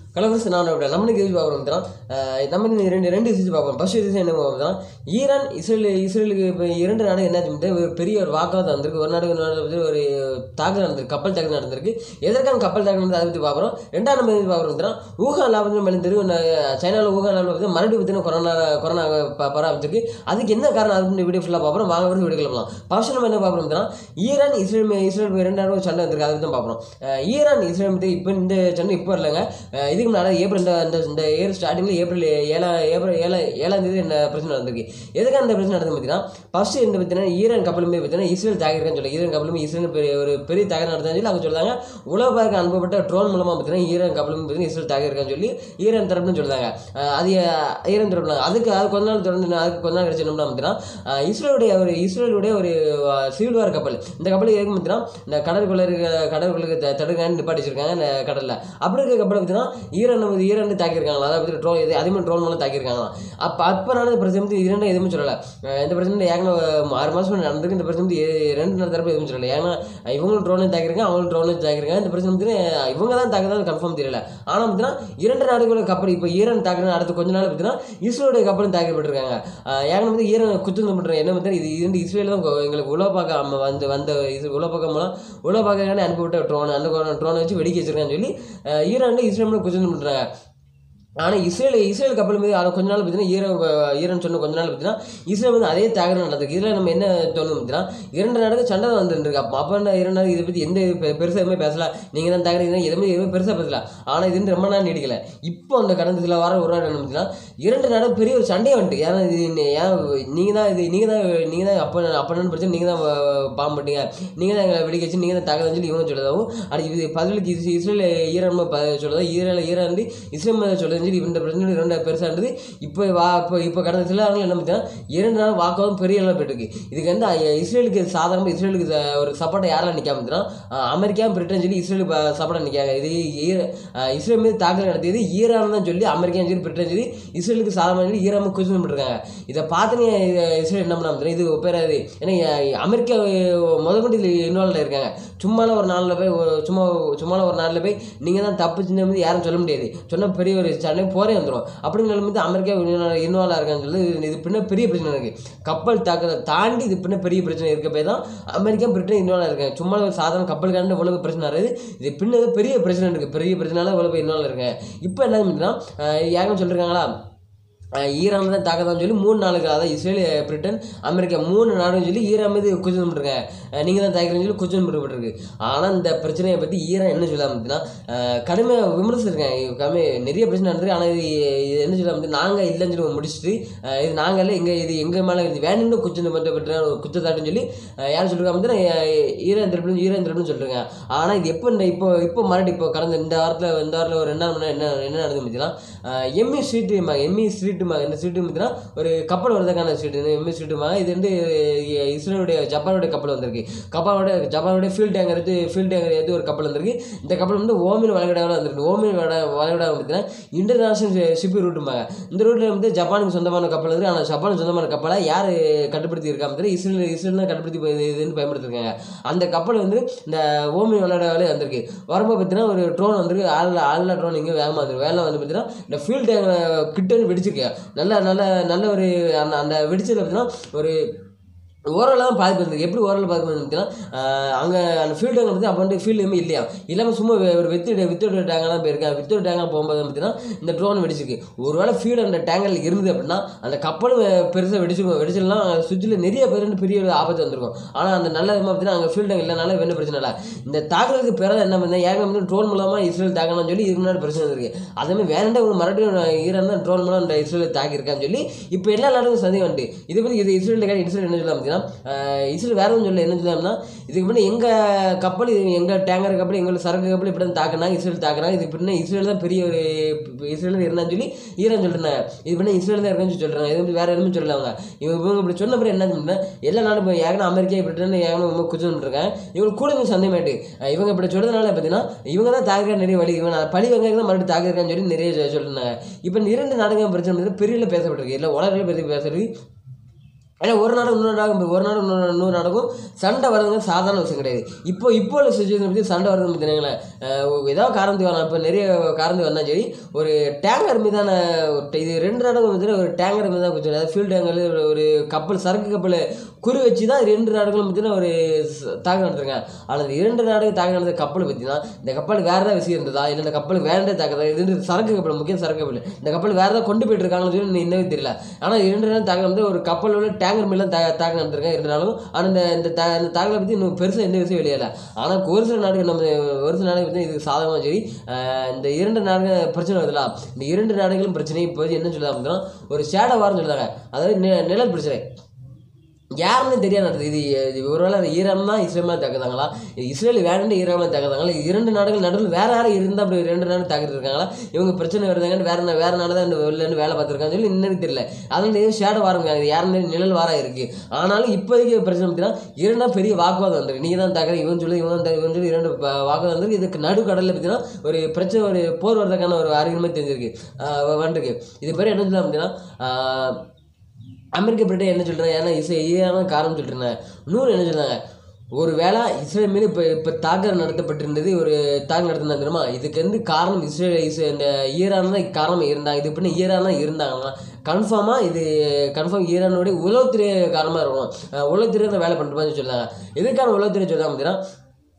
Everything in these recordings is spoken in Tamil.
கலவரசு நான் அப்படி நம்ம கேள்வி பார்க்குறோம் தான் நம்ம இன்னும் ரெண்டு ரெண்டு விஷயம் பார்ப்போம் ஃபர்ஸ்ட் விஷயம் என்ன பார்ப்போம் தான் ஈரான் இஸ்ரேல் இஸ்ரேலுக்கு இப்போ இரண்டு நாடு என்ன ஆச்சுட்டு ஒரு பெரிய ஒரு வாக்குவாதம் வந்திருக்கு ஒரு நாடு ஒரு நாடு பத்தி ஒரு தாக்குதல் நடந்திருக்கு கப்பல் தாக்குதல் நடந்திருக்கு எதற்கான கப்பல் தாக்குதல் நடந்தது அதை பற்றி பார்க்குறோம் ரெண்டாவது நம்ம எது பார்க்குறோம் தான் ஊகான் லாபத்தில் மெலிந்திருக்கு சைனாவில் ஊகான் லாபில் பற்றி மறுபடியும் பற்றின கொரோனா கொரோனா ப- பரவிச்சிருக்கு அதுக்கு என்ன காரணம் அது வீடியோ ஃபுல்லாக பார்க்குறோம் வாங்க வந்து வீடியோ கிளம்பலாம் ஃபர்ஸ்ட் நம்ம என்ன பார்க்குறோம் தான் ஈரான் இஸ்ரேல் மே- இஸ்ரேல் மே- ரெண்டு நாடும் சண்டை வந்திருக்கு அதை பற்றி தான் பார்க்குறோம் அஹ் ஈரான் இஸ்ரேல் பற்றி இப்போ இந்த சண்டை இப்போ இல்லைங்க அஹ் இதுக்கு முன்னாடி ஏப்ரல் இந்த இந்த இந்த இயர் ஸ்டார்டிங்கில் ஏப்ரல் ஏழாம் ஏப்ரல் ஏழா ஏழாம் தேதி இந்த பிரச்சனை நடந்திருக்கு எதுக்காக இந்த பிரச்சனை நடந்து பார்த்தீங்கன்னா ஃபர்ஸ்ட் இந்த பார்த்தீங்கன்னா ஈரான் கப்பலுமே பார்த்தீங்கன்னா இஸ்ரேல் தாக்கிருக்கான்னு சொல்லி ஈரான் கப்பலுமே இஸ்ரேல் பெரிய ஒரு பெரிய தாக்கல் நடத்தான்னு சொல்லி அவங்க சொல்றாங்க உலகப்பாக்கு அனுப்பப்பட்ட ட்ரோன் மூலமாக பார்த்தீங்கன்னா ஈரான் கப்பலும் பார்த்தீங்கன்னா இஸ்ரேல் தாக்கிருக்கான்னு சொல்லி ஈரான் தரப்புன்னு சொல்றாங்க அஹ் அது அஹ், ஈரான் தரப்புல அதுக்கு அது கொஞ்ச நாள் தொடர்ந்து அதுக்கு கொஞ்ச நாள் கழிச்சு என்ன பார்த்தீங்கன்னா அஹ், இஸ்ரேலுடைய ஒரு இஸ்ரேலுடைய ஒரு சீல்டுவார் கப்பல் இந்த கப்பல் எதுக்கு பார்த்தீங்கன்னா இந்த கடற்குள்ள இருக்க கடற்குள்ள தடுக்கான்னு நிப்பாட்டி வச்சிருக்காங்க இந்த கடல்ல அப்படி இருக்க கப்பலை பார்த்தீங்கன்னா ஈரான் வந்து ஈரான் தாக்கியிருக்காங்களா அதை பற்றி ட்ரோல் இது அதுமே ட்ரோல் மூலம் தாக்கியிருக்காங்களாம் அப்போ அப்போ நடந்த பிரச்சனை வந்து இரண்டும் எதுவுமே சொல்லலை அஹ் இந்த பிரச்சனை ஏகன ஆறு மாதம் முன்னாடி நடந்திருக்கு இந்த பிரச்சனை வந்து எ- ரெண்டு நாள் தரப்பு எதுவும் சொல்லலை ஏன்னா இவங்களும் ட்ரோனும் தாக்கியிருக்காங்க அவங்களும் ட்ரோனும் தாக்கியிருக்காங்க இந்த பிரச்சனை வந்து இவங்க தான் தாக்குதான் கன்ஃபார்ம் தெரியல ஆனால் பார்த்தீங்கன்னா இரண்டு நாடுகளோட கப்பல் இப்போ ஈரான் தாக்குற அடுத்த கொஞ்ச நாள் பார்த்தீங்கன்னா இஸ்ரேலுடைய கப்பலும் தாக்கப்பட்டிருக்காங்க ஏன்னா வந்து ஈரான் குத்து பண்ணுறாங்க என்ன பார்த்தா இது இரண்டு இஸ்ரேல் தான் கொ- எங்களுக்கு உலகப்பாக்க அம்ம வந்து வந்த இது உலகப்பாக்க மூலம் உலகப்பாக்கான அனுப்பிவிட்ட ட்ரோன் அந்த ட்ரோனை வச்சு வெடிக்க வச்சிருக்கான்னு சொல்லி அஹ் ஈரான்ல இஸ்ரேல் குத்து பண்ணுறாங்க ஆனால் இஸ்ரேல் இஸ்ரேல் கப்பல் மீது அது கொஞ்ச நாள் பார்த்தீங்கன்னா ஈரான் ஈரான் சொன்ன கொஞ்ச நாள் பார்த்தீங்கன்னா இஸ்ரேல் வந்து அதே தாக்குதல் நடந்திருக்கு இதில் நம்ம என்ன தோணும் பார்த்தீங்கன்னா இரண்டு நாடுக்கு சண்டை வந்துருக்கு அப்போ அப்போ என்ன இரண்டு நாடு இதை பற்றி எந்த பெ- பெருசா எதுவுமே பேசல நீங்கள் தான் தாக்குறீங்க எதுவுமே எதுவுமே பெருசாக பேசல ஆனால் இது வந்து ரொம்ப நாள் நீடிக்கல இப்போ அந்த கடந்த சில வாரம் ஒரு நாள் என்ன பார்த்தீங்கன்னா இரண்டு நாடும் பெரிய ஒரு சண்டையே வந்துட்டு ஏன்னா இது இன்ன- ஏன் நீங்கள் தான் இது நீங்கள் தான் நீங்கள் தான் அப்போ அப்போ பிரச்சனை நீங்கள் தான் பாம்பு போட்டீங்க நீங்கள் தான் எங்களை வெடிக்க வச்சு நீங்கள் தான் தாக்குதல் சொல்லி இவங்க சொல்லதாகவும் அது இது பதிலுக்கு இஸ்- இஸ்ரேல் ஈரான் ப- சொல்லதா ஈரான் ஈரான் வந்து இஸ்ரேல் மேலே சொல்லுதுன்னு சொல்லி இந்த பிரச்சனை ரெண்டு பெருசாக இருந்தது இப்போ வா இப்போ இப்போ கடந்த சில நாட்கள் என்ன பார்த்தீங்கன்னா இரண்டு நாள் வாக்குவாதம் பெரிய அளவில் போயிட்டு இருக்கு இதுக்கு வந்து அஹ், இஸ்ரேலுக்கு சாதாரண இஸ்ரேலுக்கு ச- ஒரு சப்போர்ட்டை யாரெல்லாம் நிற்காம பார்த்தீங்கன்னா அமெரிக்கா பிரிட்டன் சொல்லி இஸ்ரேலுக்கு சப்போர்ட்டாக நிற்காங்க இது ஈர அஹ், இஸ்ரேல் மீது தாக்குதல் நடத்தியது ஈரான் தான் சொல்லி அமெரிக்கா சொல்லி பிரிட்டன் சொல்லி இஸ்ரேலுக்கு சாதாரண சொல்லி ஈரான் குவிச்சு பண்ணிருக்காங்க இதை பார்த்து நீ இஸ்ரேல் என்ன பண்ணாம இது பேராது ஏன்னா அஹ், அமெரிக்கா அஹ், முதல் கொண்டு இதில் இன்வால்வ் இருக்காங்க சும்மால ஒரு நாளில் போய் ஒரு- சும்மா சும்மால ஒரு நாளில் போய் நீங்கள் தான் தப்பு செஞ்சது யாரும் சொல்ல முடியாது சொன்ன பெரிய ஒரு சண்டை போரே வந்துடும் அப்படிங்கிற வந்து அமெரிக்கா இன்வால்வ் இருக்கான்னு சொல்லி இது பின்ன பெரிய பிரச்சனை இருக்கு கப்பல் தாக்குதல் தாண்டி இது பின்ன பெரிய பிரச்சனை இருக்க போய் தான் அமெரிக்கா பிரிட்டன் இன்வால்வ் இருக்காங்க சும்மா ஒரு சாதாரண கப்பல் காண்டு இவ்வளவு பிரச்சனை இருக்குது இது பின்ன பெரிய பிரச்சனை இருக்கு பெரிய பிரச்சனைனால இவ்வளவு இன்வால்வ் இருக்காங்க இப்போ என்ன பண்ணுறா யாரும் சொல்லிருக்காங்களா அஹ் ஈரான் தான் தாக்கதான் சொல்லி மூணு நாளுக்கு அதாவது இஸ்ரேல் பிரிட்டன் அமெரிக்கா மூணு நாடுன்னு சொல்லி ஈரான் மீது குஜன் பண்ணிருக்காங்க நீங்கள் தான் தாக்கிறேன்னு சொல்லி குஜன் பண்ணப்பட்டிருக்கு ஆனால் இந்த பிரச்சனையை பற்றி ஈரான் என்ன சொல்லாம இருந்துன்னா கடுமையாக விமர்சிச்சிருக்காங்க கம்மி நிறைய பிரச்சனை நடந்திருக்கு ஆனால் இது இது என்ன சொல்லாம வந்து நாங்கள் இல்லைன்னு சொல்லி முடிச்சுட்டு அஹ் இது நாங்கள் இல்லை எங்கள் இது எங்கள் மேலே இது வேணும்னு குச்சம் பண்ணப்பட்ட ஒரு குற்றச்சாட்டுன்னு சொல்லி அஹ் யார் சொல்லிருக்காங்க வந்து ஈரான் திருப்பி ஈரான் திருப்பின்னு சொல்லிருக்காங்க ஆனால் இது எப்போ இந்த இப்போ இப்போ மறுபடியும் இப்போ கடந்த இந்த வாரத்தில் இந்த வாரத்தில் ஒரு ரெண்டு நாள் முன்னாடி என்ன என்ன நடந்து பார்த்தீங்கன்னா எம்இ ஸ்ட்ரீட் எம்இ ஸ்ட்ரீட் இந்த ஸ்ட்ரீட் பார்த்தீங்கன்னா ஒரு கப்பல் வரதுக்கான ஸ்ட்ரீட் எம்இ ஸ்ட்ரீட் இது வந்து அஹ், இஸ்ரேலுடைய ஜப்பானுடைய கப்பல் வந்திருக்கு கப்பலோட ஜப்பானுடைய ஃபீல்ட் டேங்கர் எடுத்து ஃபீல்ட் டேங்கர் எடுத்து ஒரு கப்பல் வந்திருக்கு இந்த கப்பல் வந்து ஓமின் வளைகுடாவில் வந்திருக்கு ஓமின் வட- வளைகுடா பார்த்தீங்கன்னா இன்டர்நேஷனல் ஷிப்பிங் ரூட்டுமாங்க இந்த ரூட்டில் வந்து ஜப்பானுக்கு சொந்தமான கப்பல் இருக்குது ஆனால் ஜப்பானுக்கு சொந்தமான கப்பலை யார் கட்டுப்படுத்தி இருக்காம தெரியல இஸ்ரேல் இஸ்ரேல் தான் கட்டுப்படுத்தி போய் இது- இதுன்னு பயன்படுத்திருக்காங்க அந்த கப்பல் வந்து இந்த ஓமின் வளைகுடாவிலே வந்திருக்கு வரும்போது பார்த்தீங்கன்னா ஒரு ட்ரோன் வந்திருக்கு ஆளில் ஆளில் ட்ரோன் இங்கே வேகமாக வந்துருக்கு வேலை வந்து பார்த்தீங்கன்னா இந்த ஃபீல்டு கிட்ட வெடிச்சிருக்கு நல்ல நல்ல நல்ல ஒரு அந்த அந்த வெடிச்சதில் பார்த்தீங்கன்னா ஒரு ஓரளவு பாதிப்பு இருந்தது எப்படி ஓரளவு பாதிப்பு இருந்துச்சுன்னா அங்கே அந்த ஃபீல்டு அங்கே வந்து அப்போ வந்து ஃபீல்டு எதுவுமே இல்லையா இல்லாமல் சும்மா வே- ஒரு வித்து வித்து டேங்கெல்லாம் போயிருக்கேன் வித்து டேங்கெல்லாம் போகும்போது பார்த்தீங்கன்னா இந்த ட்ரோன் வெடிச்சிருக்கு ஒருவேளை ஃபீல்டு அந்த டேங்கரில் இருந்தது அப்படின்னா அந்த கப்பலும் பெருசாக வெடிச்சிருக்கும் வெடிச்சிடலாம் சுற்றில் நிறைய பேர் வந்து பெரிய ஒரு ஆபத்து வந்திருக்கும் ஆனால் அந்த நல்ல விதமாக பார்த்தீங்கன்னா அங்கே ஃபீல்டு அங்கே இல்லைனால என்ன பிரச்சனை இல்லை இந்த தாக்குதலுக்கு பிறகு என்ன பண்ணேன் ஏங்க வந்து ட்ரோன் மூலமாக இஸ்ரேல் தாக்கணும்னு சொல்லி இதுக்கு முன்னாடி பிரச்சனை இருக்கு அதேமாதிரி வேறண்டா ஒரு மறுபடியும் ஈரான் தான் ட்ரோன் மூலம் இந்த இஸ்ரேல் தாக்கியிருக்கான்னு சொல்லி இப்போ எல்லா நாடுகளும் சந்தேகம் வந்துட்டு இது பற்றி இது இஸ்ரேல் கேட்டு இஸ்ரேல் என்ன சொல்லலாம் அப்படின்னா இஸ்ரேல் வேற ஒன்றும் சொல்ல என்ன சொல்லலாம்னா இதுக்கு முன்னாடி எங்கள் கப்பல் இது எங்கள் டேங்கர் கப்பல் எங்கள் சரக்கு கப்பல் இப்படி தான் தாக்குனா இஸ்ரேல் தாக்குனா இதுக்கு பின்ன இஸ்ரேல் தான் பெரிய ஒரு இஸ்ரேல் இருந்தான்னு சொல்லி ஈரான் சொல்லிருந்தாங்க இது பண்ண இஸ்ரேல் தான் இருக்குன்னு சொல்லி சொல்கிறாங்க இது வந்து வேற எதுவும் சொல்லல அவங்க இவங்க இவங்க இப்படி சொன்ன பிறகு என்ன அப்படின்னா எல்லா நாடும் இப்போ ஏகனா அமெரிக்கா பிரிட்டன் ஏகனா ரொம்ப குச்சம் இருக்காங்க இவங்களுக்கு கூட கொஞ்சம் சந்தேகமாயிட்டு அஹ் இவங்க இப்படி சொல்றதுனால பார்த்தீங்கன்னா இவங்க தான் தாக்குற நிறைய வழி இவங்க பழி வெங்காயம் தான் மறுபடியும் தாக்குறான்னு சொல்லி நிறைய சொல்லிருந்தாங்க இப்போ இந்த இரண்டு நாடுகள் பிரச்சனை வந்து பெரிய அளவுல பேசப்பட்டிருக்கு இல்லை உலகில் பெரிய பேசுறது ஏன்னா ஒரு நாடு இன்னொரு நாடு ஒரு நாடு இன்னொரு இன்னொரு நாடுக்கும் சண்டை வர்றதுங்க சாதாரண விஷயம் கிடையாது இப்போ இப்போ உள்ள சுச்சுவேஷன் பற்றி சண்டை வருதுன்னு பார்த்தீங்களேன் ஏதாவது காரணத்துக்கு வரலாம் இப்போ நிறைய காரணத்துக்கு வந்தால் சரி ஒரு டேங்கர் மீதான ஒரு இது ரெண்டு நாடுகள் பார்த்தீங்கன்னா ஒரு டேங்கர் மீது தான் கொஞ்சம் அதாவது ஃபியூல் டேங்கர் ஒரு ஒரு கப்பல் சரக்கு கப்பல் குறி வச்சு தான் ரெண்டு நாடுகளும் பார்த்தீங்கன்னா ஒரு ச- தாக்கு நடத்துருக்காங்க ஆனால் இந்த இரண்டு நாடுகள் தாக்கு நடந்த கப்பல் பார்த்தீங்கன்னா இந்த கப்பலுக்கு வேறு ஏதாவது விஷயம் இருந்ததா இல்லை இந்த கப்பலுக்கு வேற தாக்குதா இது வந்து சரக்கு கப்பல் முக்கிய சரக்கு கப்பல் இந்த கப்பல் வேறு ஏதாவது கொண்டு போயிட்டு இருக்காங்கன்னு சொல்லி இன்னும் இன்னவே தெரியல ஆனால் இரண்டு நாள் தாக்கு வந்து ஒரு கப்பல் உள்ள டேங்கர் மேலே தா தாக்கு நடந்திருக்காங்க இரண்டு நாளும் ஆனால் இந்த இந்த தா இந்த தாக்கலை பற்றி இன்னும் பெருசாக எந்த விஷயம் வெளியில ஆனால் ஒரு சில நாடுகள் நம்ம ஒரு சில நாடுகள் பற்றி இது சாதகமாக சரி ஆஹ் இந்த இரண்டு நாடுகள் பிரச்சனை வருதுல இந்த இரண்டு நாடுகளும் பிரச்சனை இப்போ என்ன சொல்லுதாங்க அப்படின்னா ஒரு ஷேடோ வார்னு சொல்லுதாங்க அதாவது நி- நிழல் பிரச்சனை யாருன்னு தெரியாது நடக்குது இது இது ஒருவேளை அது ஈரான் தான் இஸ்ரேல் தாக்குதாங்களா இது இஸ்ரேல் வேணுண்டு ஈரான் தாக்குதாங்களா இது இரண்டு நாடுகள் நடுவில் வேற யாரும் இருந்தால் அப்படி ரெண்டு நாடு தாக்கிட்டு இருக்காங்களா இவங்க பிரச்சனை வருதாங்கன்னு வேற நா- வேற நாடு தான் இந்த வெளில இருந்து வேலை பார்த்துருக்காங்க சொல்லி இன்னும் தெரியல அதனால இது ஷேடோ வாரம் இது யாருன்னு நிழல் வாரா இருக்கு ஆனாலும் இப்போதைக்கு பிரச்சனை பார்த்தீங்கன்னா இரண்டா பெரிய வாக்குவாதம் வந்துருக்கு நீங்கள் தான் தாக்குற இவன் சொல்லி இவன் தான் இவன் சொல்லி இரண்டு ப- வாக்குவாதம் வந்துருக்கு இதுக்கு நடுக்கடலில் பார்த்தீங்கன்னா ஒரு பிரச்சனை ஒரு போர் வரதுக்கான ஒரு அறிகுறி தெரிஞ்சிருக்கு ஆஹ் வந்துருக்கு இது பேர் என்ன சொல்லலாம் பார்த்தீங்கன்னா ஆஹ் அமெரிக்க பிரிட்டன் என்ன சொல்கிறாங்க ஏன்னா இஸ்ரே ஈரான காரணம் சொல்லிட்டு நூறு என்ன சொல்றாங்க ஒரு வேளை இஸ்ரேல் மீது இப்போ இப்போ தாக்குதல் நடத்தப்பட்டிருந்தது ஒரு தாக்குதல் நடத்தினா தெரியுமா இதுக்கு வந்து காரணம் இஸ்ரேல் இஸ்ரே இந்த ஈரான் தான் காரணம் இருந்தாங்க இது பின்ன ஈரான் தான் இருந்தாங்கன்னா கன்ஃபார்மாக இது கன்ஃபார்ம் ஈரானுடைய உளவுத்துறை காரணமாக இருக்கணும் அஹ் உளவுத்துறை தான் வேலை பண்ணுறோம்னு சொல்லுறாங்க எதுக்கான உளவுத்துறை சொல்கிறாங்க பார்த்தீங்கன்னா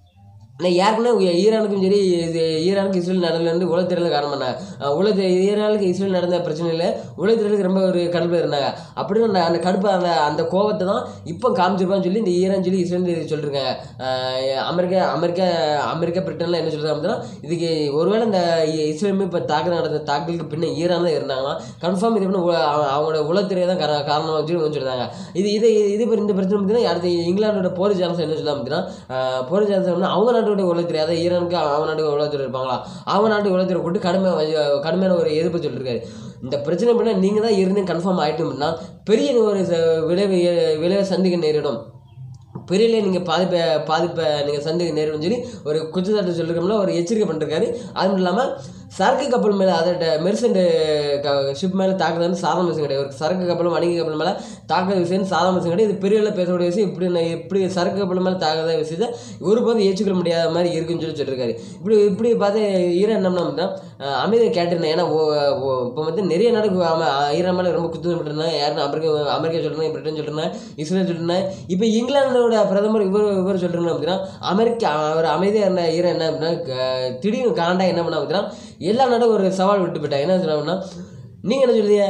நான் ஏற்கனவே ஈரானுக்கும் சரி இது ஈரானுக்கு இஸ்ரேல் நடந்து உலகத்திரல காரணம் பண்ண உலக ஈரானுக்கு இஸ்ரேல் நடந்த பிரச்சனையில் உலகத்திரலுக்கு ரொம்ப ஒரு கடுப்பில் இருந்தாங்க அப்படின்னு அந்த அந்த கடுப்பு அந்த அந்த கோபத்தை தான் இப்போ காமிச்சிருப்பான்னு சொல்லி இந்த ஈரான் சொல்லி இஸ்ரேல் இது சொல்லியிருக்காங்க அஹ் அமெரிக்கா அமெரிக்கா அமெரிக்கா பிரிட்டன்லாம் என்ன சொல்கிறாங்க அப்படின்னா இதுக்கு ஒருவேளை இந்த இ- இஸ்ரேலுமே இப்போ தாக்குதல் நடந்த தாக்குதலுக்கு பின்ன ஈரான் தான் இருந்தாங்கன்னா கன்ஃபார்ம் இது பண்ண உ- அவ- அவங்களோட உலகத்துறை தான் காரணம் காரணமாக சொல்லி வந்து சொல்கிறாங்க இது இது இது இப்போ இந்த பிரச்சனை பார்த்தீங்கன்னா அடுத்து இங்கிலாந்தோட போர் ஜான்சன் என்ன சொல்லலாம் அப்படின்னா போர் ஜான்சன் அவங்க நாட்டோட உலகத்துறை அதாவது ஈரானுக்கு அவன் நாட்டுக்கு உலகத்துறை இருப்பாங்களா அவங்க நாட்டு உலகத்துறை கூட்டு கடுமையாக கடுமையான ஒரு எதிர்ப்பு சொல்லியிருக்காரு இந்த பிரச்சனை பண்ண நீங்கள் தான் இருந்து கன்ஃபார்ம் ஆகிட்டோம் அப்படின்னா பெரிய ஒரு ச- விளைவு விளைவை சந்திக்க நேரிடும் பெரிய நீங்கள் பாதிப்பை பாதிப்பை நீங்கள் சந்திக்க நேரிடும் சொல்லி ஒரு குற்றச்சாட்டு சொல்லிருக்கோம்ல ஒரு எச்சரிக்கை பண்ணிருக்காரு அது மட்டும் இல்லாமல் சரக்கு கப்பல் மேலே அதோட மெர்சன்ட் ஷிப் மேலே தாக்குதல் சாதாரண விஷயம் கிடையாது ஒரு சரக்கு கப்பலும் வணிக கப்பல் மேலே தாக்குதல் விஷயம் சாதாரண விஷயம் கிடையாது இது பெரிய அளவில் பேசக்கூடிய விஷயம் இப்படி நான் இப்படி சரக்கு கப்பல் மேலே தாக்குதல் விஷயத்தை ஒரு போது ஏற்றுக்கொள்ள முடியாத மாதிரி இருக்குன்னு சொல்லி சொல்லியிருக்காரு இப்படி இப்படி பார்த்து ஈரான் என்ன பண்ணா அமைதியை கேட்டிருந்தேன் ஏன்னா இப்போ வந்து நிறைய நாடுக்கு ஆமா- ஈரான் மேலே ரொம்ப குத்து பண்ணிருந்தேன் யாருன்னு அமெரிக்கா அமெரிக்கா சொல்லிருந்தேன் பிரிட்டன் சொல்லிருந்தேன் இஸ்ரேல் சொல்லிருந்தேன் இப்போ இங்கிலாந்தோட பிரதமர் இவர் இவர் சொல்லிருந்தேன் அப்படின்னா அமெரிக்கா அவர் அமைதியாக இருந்த ஈரான் என்ன அப்படின்னா க- திடீர்னு காண்டா என்ன பண்ணா அப்படின்னா எல்லா நாடும் ஒரு சவால் விட்டு போயிட்டாங்க என்ன சொன்னாங்கன்னா நீங்கள் என்ன சொல்லுவீங்க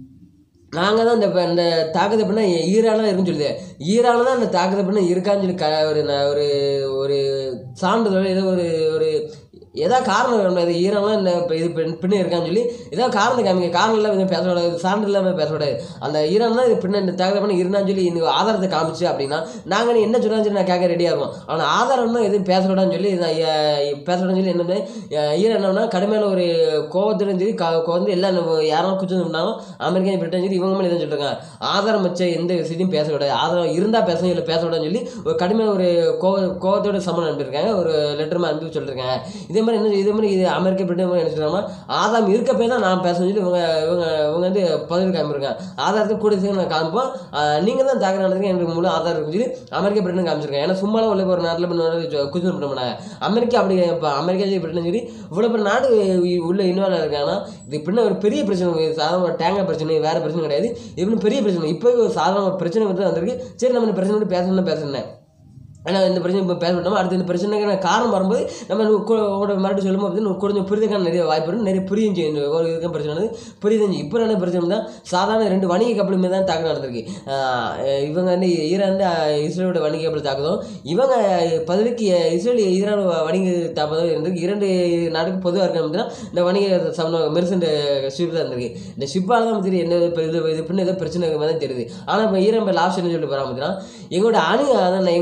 நாங்கள் தான் இந்த இப்ப இந்த தாக்குதல் பண்ண ஈரானில் இருக்குன்னு சொல்லுது ஈரானில் தான் இந்த தாக்குதல் பண்ண இருக்கான்னு சொல்லி க ஒரு ந- ஒரு ஒரு சான்றிதழ் ஏதோ ஒரு ஒரு ஏதாவது காரணம் வேணும் இது ஈரான்லாம் இந்த இப்போ இது பின் பின்ன இருக்கான்னு சொல்லி ஏதாவது காரணம் காமிங்க காரணம் இல்லாமல் எதுவும் பேசக்கூடாது சான்று இல்லாமல் பேசக்கூடாது அந்த ஈரான் தான் இது பின்ன இந்த தாக்குதல் பண்ண இருந்தான்னு சொல்லி இந்த ஆதாரத்தை காமிச்சு அப்படின்னா நாங்கள் நீ என்ன சொன்னாலும் சரி நான் கேட்க ரெடியாக இருக்கும் ஆனால் ஆதாரம்னா எதுவும் பேசக்கூடாதுன்னு சொல்லி நான் எ- பேசக்கூடாதுன்னு சொல்லி என்ன பண்ணேன், எ- ஈரான் என்னன்னா கடுமையான ஒரு கோவத்துடன் சரி க வந்து எல்லாம் நம்ம யாரும் குச்சம் பண்ணாலும் அமெரிக்கா பிரிட்டன் சரி இவங்க மேலே எதுவும் சொல்லிருக்காங்க ஆதாரம் வச்ச எந்த விஷயத்தையும் பேசக்கூடாது ஆதாரம் இருந்தால் பேசணும் இல்லை பேசக்கூடாதுன்னு சொல்லி ஒரு கடுமையான ஒரு கோவ கோவத்தோட சம்மன் அனுப்பியிருக்காங்க ஒரு லெட்டர் அனுப்பி சொல்லியிருக்காங்க இதே மாதிரி என்ன இதே மாதிரி இது அமெரிக்க பிரிட்டன் மாதிரி என்ன சொல்றாங்கன்னா ஆதாரம் இருக்கப்பே தான் நான் பேசணும்னு சொல்லி இவங்க இவங்க இவங்க வந்து பதில் காமிச்சிருக்காங்க ஆதாரத்தை கூட சேர்ந்து நான் காமிப்போம் நீங்கள் தான் தாக்கல் நடந்துருக்கு எனக்கு முழு ஆதாரம் இருக்குன்னு சொல்லி அமெரிக்க பிரிட்டன் காமிச்சிருக்காங்க ஏன்னா சும்மாலாம் உள்ள ஒரு நாட்டில் குஜன் பண்ண மாட்டாங்க அமெரிக்கா அப்படி இப்போ அமெரிக்கா சரி பிரிட்டன் சரி இவ்வளோ பெரிய நாடு உள்ள இன்வால்வ் இருக்காங்கன்னா இது பின்ன ஒரு பெரிய பிரச்சனை இது சாதாரண ஒரு டேங்கர் பிரச்சனை வேறு பிரச்சனை கிடையாது இது இன்னும் பெரிய பிரச்சனை இப்போ ஒரு சாதாரண ஒரு பிரச்சனை வந்து வந்திருக்கு சரி நம்ம இந்த பிரச்சனை வந்து பேசணும்னு பேசுனேன் ஏன்னா இந்த பிரச்சனை இப்போ பேச விட்டோம் அடுத்து இந்த பிரச்சனைக்கான காரணம் வரும்போது நம்ம கூட மறுபடியும் சொல்லும்போது வந்து இன்னும் கொஞ்சம் புரிதற்கான நிறைய வாய்ப்பு இருக்கு நிறைய புரியும் செய்யும் இந்த ஒரு இதுக்கு பிரச்சனை வந்து புரியுது இப்போ என்ன பிரச்சனை தான் சாதாரண ரெண்டு வணிக கப்பலுமே தான் தாக்குதல் நடந்திருக்கு ஆஹ் இவங்க வந்து ஈரான் வந்து இஸ்ரேலோட வணிக கப்பல் தாக்குதலும் இவங்க பதிலுக்கு இஸ்ரேல் ஈரான் வணிக தாக்குதலும் இருந்திருக்கு இரண்டு நாடுக்கு பொதுவாக இருக்க அப்படின்னா இந்த வணிக சம மெர்சன்ட் ஷிப் தான் இருந்திருக்கு இந்த ஷிப்பால் தான் தெரியும் என்ன இப்போ இது இது பின்ன ஏதோ பிரச்சனை மாதிரி தான் தெரியுது ஆனால் இப்போ ஈரான் இப்போ லாஸ்ட் என்ன சொல்லிட்டு போகிறாங்க பார்த்தீங்கன்னா எங்களோட அணு அதான் எங்களோட அணுசக்தி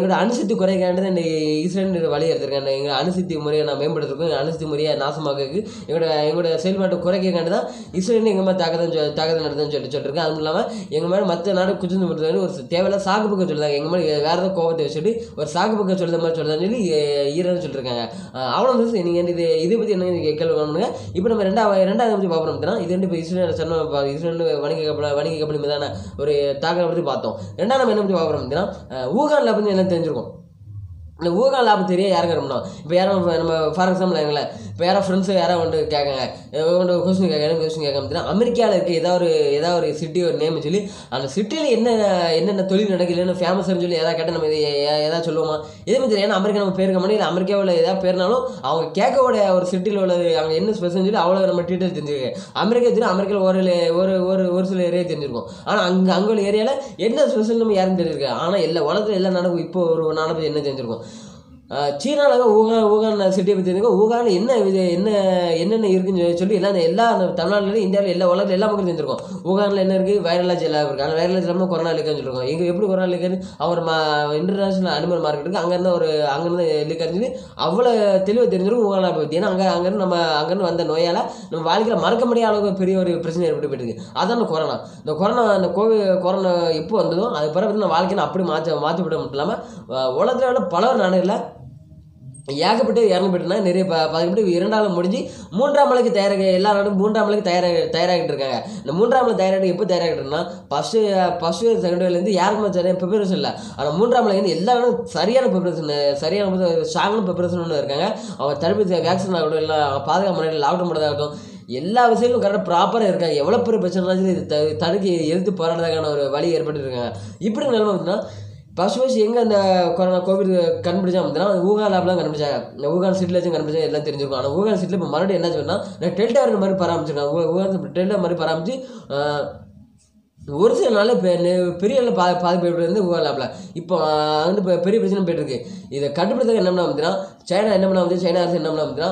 அணுசக்தி குறைக்காண்டு இந்த இஸ்ரேல் வழி எடுத்திருக்காங்க எங்கள் அணுசக்தி முறையை நான் மேம்படுத்திருக்கோம் அணுசக்தி முறையை நாசமாக்கிறதுக்கு எங்களோட எங்களோட செயல்பாட்டை குறைக்காண்டு தான் இஸ்ரேல் எங்கள் மேலே தாக்குதல் சொ- தாக்குதல் நடத்துன்னு சொல்லி சொல்லியிருக்கேன் அதுவும் இல்லாமல் எங்கள் மேலே மற்ற நாடு குஜிந்து முடியாது ஒரு தேவையில்ல சாக்கு பக்கம் சொல்லுறாங்க எங்கள் மேலே வேறு ஏதாவது கோபத்தை வச்சுட்டு ஒரு சாக்கு பக்கம் சொல்லுற மாதிரி சொல்லுறதுன்னு சொல்லி எ- ஈரான் சொல்லியிருக்காங்க அஹ் அவ்வளோ வந்து நீங்கள் இது இதை பற்றி என்ன நீங்க கேள்வி பண்ணுங்க இப்போ நம்ம ரெண்டாவது ரெண்டாவது பற்றி பார்ப்போம் அப்படின்னா இது வந்து இப்போ இஸ்ரேல் சொன்ன ப- இஸ்ரேல் வணிக கப்பல் வணிக கப்பல் மீதான ஒரு தாக்குதலை பற்றி பார்த்தோம் ரெண்டாவது நம்ம என்ன பற்றி பார்க்குறோம் அப்படின்னா அஹ் ஊகான்ல பற்றி என்ன தெரிஞ்சிருக்கும் இந்த ஊகான் லாபம் தெரிய யாருக்கு இருக்கணும் இப்போ யாரும் இப்ப நம்ம ஃபார் எக்ஸாம்பிள் எங்களை இப்போ யாரோ ஃப்ரெண்ட்ஸு யாரோ வந்து கேட்காங்க வந்து கொஸ்டின் கேட்க கொஸ்டின் கேட்க அப்படின்னா அமெரிக்காவில் இருக்க ஏதாவது ஒரு ஏதாவது ஒரு சிட்டி ஒரு நேம் சொல்லி அந்த சிட்டியில் என்ன என்னென்ன தொழில் நடக்குது என்ன ஃபேமஸ்னு சொல்லி எதாவது கேட்டால் நம்ம இது எ- எதாவது சொல்லுவோமா எதுவுமே தெரியும் ஏன்னா அமெரிக்கா நம்ம பேருக்க முடியும் இல்லை அமெரிக்காவில் ஏதாவது பேர்னாலும் அவங்க கேட்கக்கூடிய ஒரு சிட்டியில் உள்ளது அங்கே என்ன ஸ்பெஷல் சொல்லி அவ்வளோ நம்ம டீட்டெயில் தெரிஞ்சிருக்கு அமெரிக்கா தெரியும் அமெரிக்காவில் ஒரு ஒரு ஒரு ஒரு சில ஏரியா தெரிஞ்சிருக்கும் ஆனால் அங்கே அங்கே உள்ள ஏரியாவில் என்ன ஸ்பெஷல் நம்ம யாரும் தெரிஞ்சிருக்கு ஆனால் எல்லா உலகத்தில் எல்லா நடக்கும் இப்போ ஒரு நாடை பற்றி என்ன தெரிஞ்சிருக்கும் ஆஹ் சீனால ஊகான் ஊகான் சிட்டியை பற்றி தெரிஞ்சுக்கோ ஊகான் என்ன இது என்ன என்னென்ன இருக்குன்னு சொல்லி- சொல்லி எல்லாம் அந்த எல்லா அந்த தமிழ்நாட்டில் இந்தியாவில் எல்லா உலகத்தில் எல்லா மக்களும் தெரிஞ்சிருக்கும் ஊகானில் என்ன இருக்குது வைரலாஜ் எல்லாம் இருக்குது ஆனால் வைரலாஜ் இல்லாமல் கொரோனா இருக்குன்னு சொல்லிருக்கோம் எங்கே எப்படி கொரோனா இருக்குன்னு அவர் மா இன்டர்நேஷனல் அனிமல் மார்க்கெட்டுக்கு அங்கேருந்து ஒரு அங்கேருந்து லீக் அவ்வளோ தெளிவாக தெரிஞ்சிருக்கும் ஊகானை பற்றி ஏன்னா அங்கே அங்கேருந்து நம்ம அங்கேருந்து வந்த நோயால் நம்ம வாழ்க்கையில் மறக்க முடியாத அளவுக்கு பெரிய ஒரு பிரச்சனை ஏற்பட்டு போயிருக்கு அதான் இந்த கொரோனா இந்த கொரோனா அந்த கோவிட் கொரோனா எப்போ வந்ததோ அது பிறகு நம்ம வாழ்க்கையை அப்படி மாற்ற மாற்றப்பட மட்டும் இல்லாமல் உலகத்தில் உள்ள பல நாடுகளில் ஏகப்பட்டு இறந்து போயிட்டுனா நிறைய ப பதினெட்டு இரண்டாவது முடிஞ்சு மூன்றாம் மலைக்கு தயாராக எல்லா நாடும் மூன்றாம் மலைக்கு தயாராக தயாராகிட்டு இருக்காங்க இந்த மூன்றாம் மலை தயாராக எப்போ தயாராகிட்டுனா ஃபஸ்ட்டு ஃபஸ்ட்டு செகண்ட் வேலேருந்து யாருக்குமே சரியான ப்ரிப்பரேஷன் இல்லை ஆனால் மூன்றாம் மலைக்கு வந்து எல்லா நாடும் சரியான ப்ரிப்பரேஷன் சரியான ஸ்ட்ராங்கான ப்ரிப்பரேஷன் ஒன்று இருக்காங்க அவங்க தடுப்பூசி வேக்சின் ஆகட்டும் இல்லை பாதுகாப்பு முறையில் லாக்டவுன் பண்ணதாகட்டும் எல்லா விஷயங்களும் கரெக்டாக ப்ராப்பராக இருக்காங்க எவ்வளோ பெரிய பிரச்சனைனாலும் இது த தடுக்க எதிர்த்து போராடுறதுக்கான ஒரு வழி ஏற்பட்டு இருக்காங்க இப்படி நிலைமை வந்துன்னா ஃபர்ஸ்ட் ஃபர்ஸ்ட் எங்கே அந்த கொரோனா கோவிட் கண்டுபிடிச்சா அப்படின்னா ஊகான் லேப்லாம் கண்டுபிடிச்சாங்க இந்த ஊகான் சிட்டில் வச்சு கண்டுபிடிச்சா எல்லாம் தெரிஞ்சிருக்கும் ஆனால் ஊகான் சிட்டில் இப்போ மறுபடியும் என்ன சொன்னால் நான் டெல்டா வரணும் மாதிரி பராமரிச்சிருக்காங்க ஊ- ஊகான் டெல்டா மாதிரி பராமரிச்சு ஆஹ், ஒரு சில நாள் இப்போ பெரிய அளவில் பா பாதிப்பு ஏற்பட்டு வந்து ஊகான் லேப்பில் இப்போ ஆஹ், வந்து இப்போ பெரிய பிரச்சனை போயிட்டு இருக்கு இதை கண்டுபிடிச்சதுக்கு என்ன பண்ண அப்படின்னா சைனா என்ன பண்ண வந்து சைனா அரசு என்ன பண்ண அப்படின்னா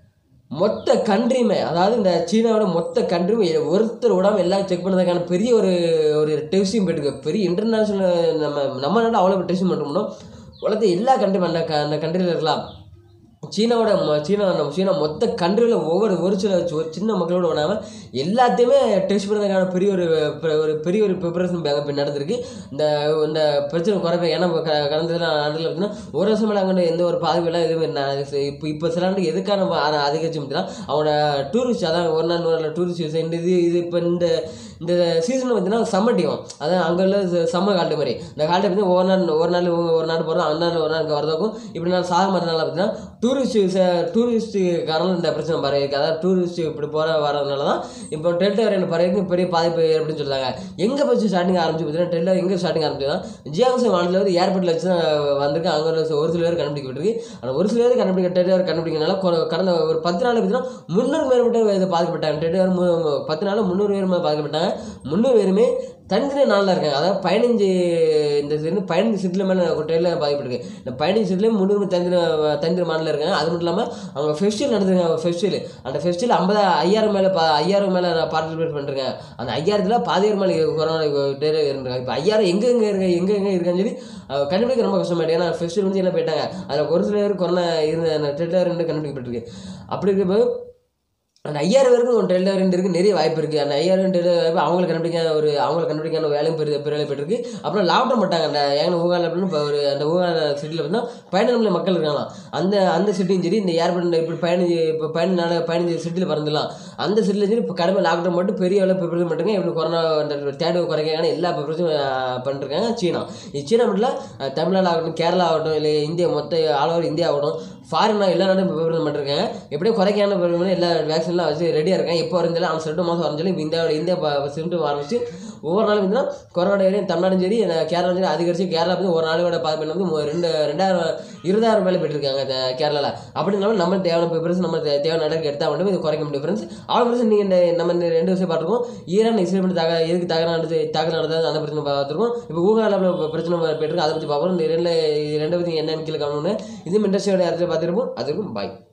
மொத்த கண்ட்ரியுமே அதாவது இந்த சீனாவோட மொத்த கண்ட்ரியுமே ஒருத்தர் விடாம எல்லாம் செக் பண்ணதுக்கான பெரிய ஒரு ஒரு டெஸ்டிங் போயிட்டு பெரிய இன்டர்நேஷனல் நம்ம நம்ம நாட்டில் அவ்வளோ டெஸ்டிங் பண்ணோம்னா உலகத்தை எல்லா கண்ட்ரி அந்த க- அந்த கண்ட்ரியில் இருக்கலாம் சீனாவோட ம- சீனா நம்ம சீனா மொத்த கண்ட்ரியில் ஒவ்வொரு ஒரு சில ஒரு சின்ன மக்களோட விடாமல் எல்லாத்தையுமே டெஸ்ட் பண்ணுறதுக்கான பெரிய ஒரு பெ- ஒரு பெரிய ஒரு ப்ரிப்பரேஷன் இப்போ நடந்திருக்கு இந்த இந்த பிரச்சனை குறைப்ப ஏன்னா இப்போ க கடந்ததில் நாட்டில் பார்த்தீங்கன்னா ஒரு வருஷம் மேலே அங்கே எந்த ஒரு பாதிப்பெல்லாம் எதுவுமே நான் இப்போ இப்போ சில நாட்டுக்கு எதுக்கான அ- அதிகரிச்சு பார்த்தீங்கன்னா அவனோட டூரிஸ்ட் அதான் ஒரு நாள் நூறு டூரிஸ்ட் விசா இந்த இது இது இப்போ இந்த இந்த சீசன் பார்த்தீங்கன்னா சம்மர் டீம் அதான் அங்கே உள்ள சம்மர் கால்ட்டு மாதிரி இந்த கால்ட்டு பார்த்தீங்கன்னா ஒரு நாள் ஒரு நாள் இவங்க ஒரு நாள் போகிறோம் அந்த நாள் ஒரு நாள் இங்கே வரதுக்கும் இப்படி நாள் சாக மாதிரி நாள் பார்த்தீங்கன்னா டூரிஸ்ட் விசா டூரிஸ்ட் காரணம் இந்த பிரச்சனை பரவிருக்கு அதாவது டூரிஸ்ட் இப்படி போகிற வரதுனால தான் இப்போ டெல்டா வேரியன்ட் பரவிக்கு பெரிய பாதிப்பு அப்படின்னு சொல்கிறாங்க எங்கே போச்சு ஸ்டார்டிங் ஆரம்பிச்சு பார்த்தீங்கன்னா டெல்டா எங்கே ஸ்டார்டிங் ஆரம்பிச்சுன்னா ஜியாங்சி மாநிலத்தில் வந்து ஏர்போர்ட்டில் வச்சு தான் வந்திருக்கு அங்கே உள்ள ஒரு சில பேர் கண்டுபிடிக்கப்பட்டிருக்கு ஆனால் ஒரு சில பேர் கண்டுபிடிக்க டெல்டா கண்டுபிடிக்கிறனால கொ- கடந்த ஒரு பத்து நாள் பார்த்தீங்கன்னா முந்நூறு மேற்பட்ட இது பாதிக்கப்பட்டாங்க டெல்டா மு- பத்து நாள் முந்நூறு பேர் மேலே பாதிக்கப்பட்டாங்க முந்நூறு பேருமே தனித்தனி நாளில் இருக்காங்க அதாவது பதினஞ்சு இந்த இது பதினஞ்சு சிட்டில் மேலே டெல்டா பாதிக்கப்பட்டிருக்கு இந்த பதினஞ்சு சிட்டிலே முந்நூறு தனித்தனி தனித்தனி மாநிலம் இருக்காங்க அது மட்டும் இல்லாமல் அவங்க ஃபெஸ்டிவல் நடத்துருக்காங்க ஃபெஸ்டிவல் அந்த ஃபெஸ்டிவல் ஐம்பது ஐயாயிரம் மேலே பா ஐயாயிரம் மேலே பார்ட்டிசிபேட் பண்ணிருக்காங்க அந்த ஐயாயிரத்தில் பாதியாயிரம் மேலே கொரோனா டேல இருந்திருக்காங்க இப்போ ஐயாயிரம் எங்கே எங்கே இருக்க எங்கே எங்கே இருக்கான்னு சொல்லி அஹ், கண்டுபிடிக்க ரொம்ப கஷ்டமாயிட்டு ஏன்னா ஃபெஸ்டிவல் வந்து எல்லாம் போயிட்டாங்க அதில் ஒரு சில பேர் கொரோனா இருந்த அந்த டெல்டா ரெண்டு கண்டுபிடிக்கப்பட்டிருக்கு அப்படி இருக்கப்போ அந்த ஐயாயிரம் பேருக்கு ஒரு டெல்டா ரெண்டு இருக்குது நிறைய வாய்ப்பு இருக்குது அந்த ஐயாயிரம் டெல்டா வாய்ப்பு அவங்களுக்கு கண்டுபிடிக்காத ஒரு அவங்களுக்கு கண்டுபிடிக்காத ஒரு வேலையும் பெரிய பெரிய போயிட்டு அப்புறம் லாக்டவுன் போட்டாங்க அந்த ஏங்க ஊகான் அப்படின்னு இப்போ ஒரு அந்த ஊகான் சிட்டியில் பார்த்தீங்கன்னா பதினஞ்சு மில்லியன் மக்கள் இருக்காங்களாம் அந்த அந்த சிட்டியும் சரி இந்த ஏர்போர்ட் இப்படி பதினஞ்சு இப்போ பதினஞ்சு நாள் பதினஞ்சு சிட்டியில் பறந்துடலாம் அந்த சிட்டியில் சரி இப்போ கடுமை லாக்டவுன் மட்டும் பெரிய அளவு ப்ரிப்பரேஷன் பண்ணுறாங்க எப்படி கொரோனா அந்த தேர்டு குறைக்கான எல்லா ப்ரிப்பரேஷனும் பண்ணிருக்காங்க சீனா இது சீனா மட்டும் இல்லை அஹ், தமிழ்நாடு ஆகட்டும் கேரளா ஆகட்டும் இல்லை இந்தியா மொத்த ஆல் ஓவர் இந்தியா ஆகட்டும் ஃபாரின் எல்லா நாடும் ப்ரிப்பரேஷன் பண்ணிருக்காங்க எப்படியும் குறைக்கான ப்ரிப்பரேஷன் எல்லா வேக்சின்லாம் வச்சு ரெடியாக இருக்காங்க இப்போ இருந்தாலும் அவன் ரெண்டு மாதம் வரஞ்சாலும் இப்போ இந்தியாவோட இந்தியா சிம்டம் ஆரம்பிச்சு ஒவ்வொரு நாளும் பார்த்தீங்கன்னா கொரோனா ஏரியா தமிழ்நாடும் சரி இந்த கேரளா சரி அதிகரிச்சு கேரளா வந்து ஒரு நாளோட பார்த்து வந்து மு- ரெண்டு ரெண்டாயிரம் இருபதாயிரம் மேலே போயிட்டுருக்காங்க கேரளாவில் அப்படினாலும் நம்ம தேவையான ப்ரிப்பரேஷன் நம்ம தே- தேவையான நடக்கு எடுத்தால் மட்டும் இது குறைக்க முடியும் ஃப்ரெண்ட்ஸ் அவ்வளோ பிரச்சனை நீங்கள் இந்த நம்ம இந்த ரெண்டு விஷயம் பார்த்துருக்கோம் ஈரான் இஸ்ரேல் பண்ணி தக எதுக்கு தகராறு நடந்து தாக்குதல் நடந்தது அந்த பிரச்சனை பார்த்துருக்கோம் இப்போ ஊகால பிரச்சனை போயிட்டு இருக்கு அதை பற்றி பார்க்குறோம் இந்த ரெண்டு இது ரெண்டு பற்றி என்னன்னு கீழே காணணும் இது இண்டஸ்ட்ரியோட இடத்துல பார்த்துருப்போம் அதுக்கும் பாய்